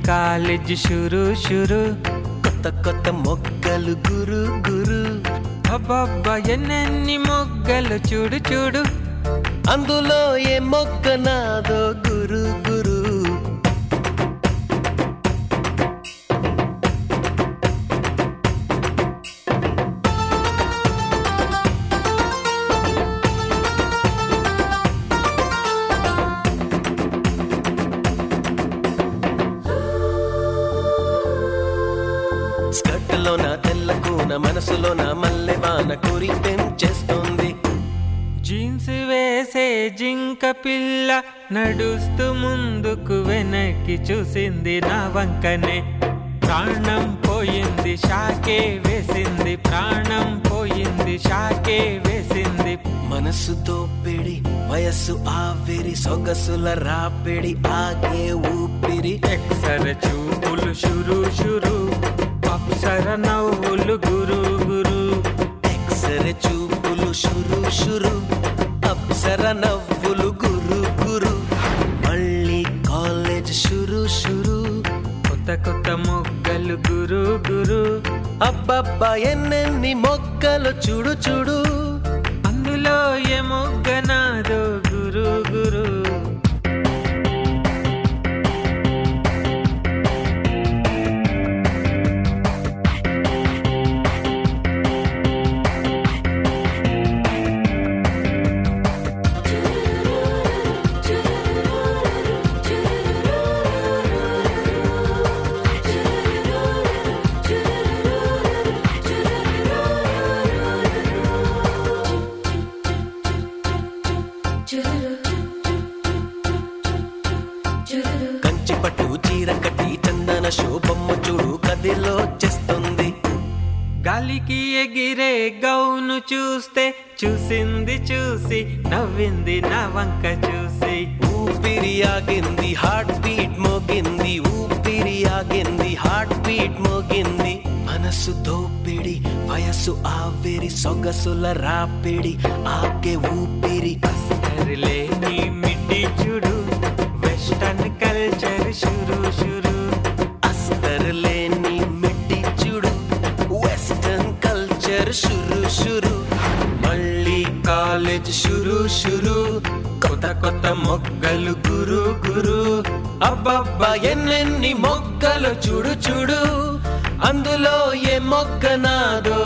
college షురు షురు కొత్త కొత్త మొక్కలు గురు గురు అబ్బబ్బా ఎన్నెన్ని మొగ్గలు చూడు చూడు అందులో ఏ మొక్క నాదో గురు గురు స్కర్ట్లోన తెల్ల కూన మనసులోన మల్లెవాన కోరి చేస్తోంది జీన్స్ వేసే జింక పిల్ల నడుస్తూ ముందుకు వెనక్కి చూసింది నా వంకనే ప్రాణం పోయింది షాకే వేసింది ప్రాణం పోయింది షాకే వేసింది మనసుతో పెడి వయస్సు ఆవిరి సొగసుల రాపిడి ఆగే ఊపిరి ఎక్సర చూపులు షురు షురు అప్సర నవ్వులు గురు గురు ఎక్సర చూపులు షురు షురు అప్సర నవ్వులు గురు గురు మళ్ళీ కాలేజ్ షురు షురు కొత్త కొత్త మొగ్గలు గురు గురు అబ్బబ్బా ఎన్నెన్ని మొక్కలు చూడు చూడు అందులో ఏ మొగ్గ నాదో గురు గురు కంచి పట్టు చీర కట్టి చందన శోభమ్మ చూడు కదిలో చేస్తుంది గాలికి ఎగిరే గౌను చూస్తే చూసింది చూసి నవ్వింది నా వంక చూసి ఊపిరి ఆగింది హార్ట్ బీట్ మోగింది ఊపిరి ఆగింది హార్ట్ బీట్ మోగింది మనసు దోపిడి వయసు ఆవిరి సొగసుల రాపిడి ఆగే ఊపిరి సరిలేని మిడ్డి చూడు వెస్టర్న్ కల్చర్ షురు షురు అస్తర్ లేని మిడ్డి చూడు వెస్టర్న్ కల్చర్ షురు షురు మళ్ళీ కాలేజ్ షురు షురు కొత్త కొత్త మొగ్గలు గురు గురు అబ్బబ్బా ఎన్నెన్ని మొగ్గలు చూడు చూడు అందులో ఏ మొక్క నాదో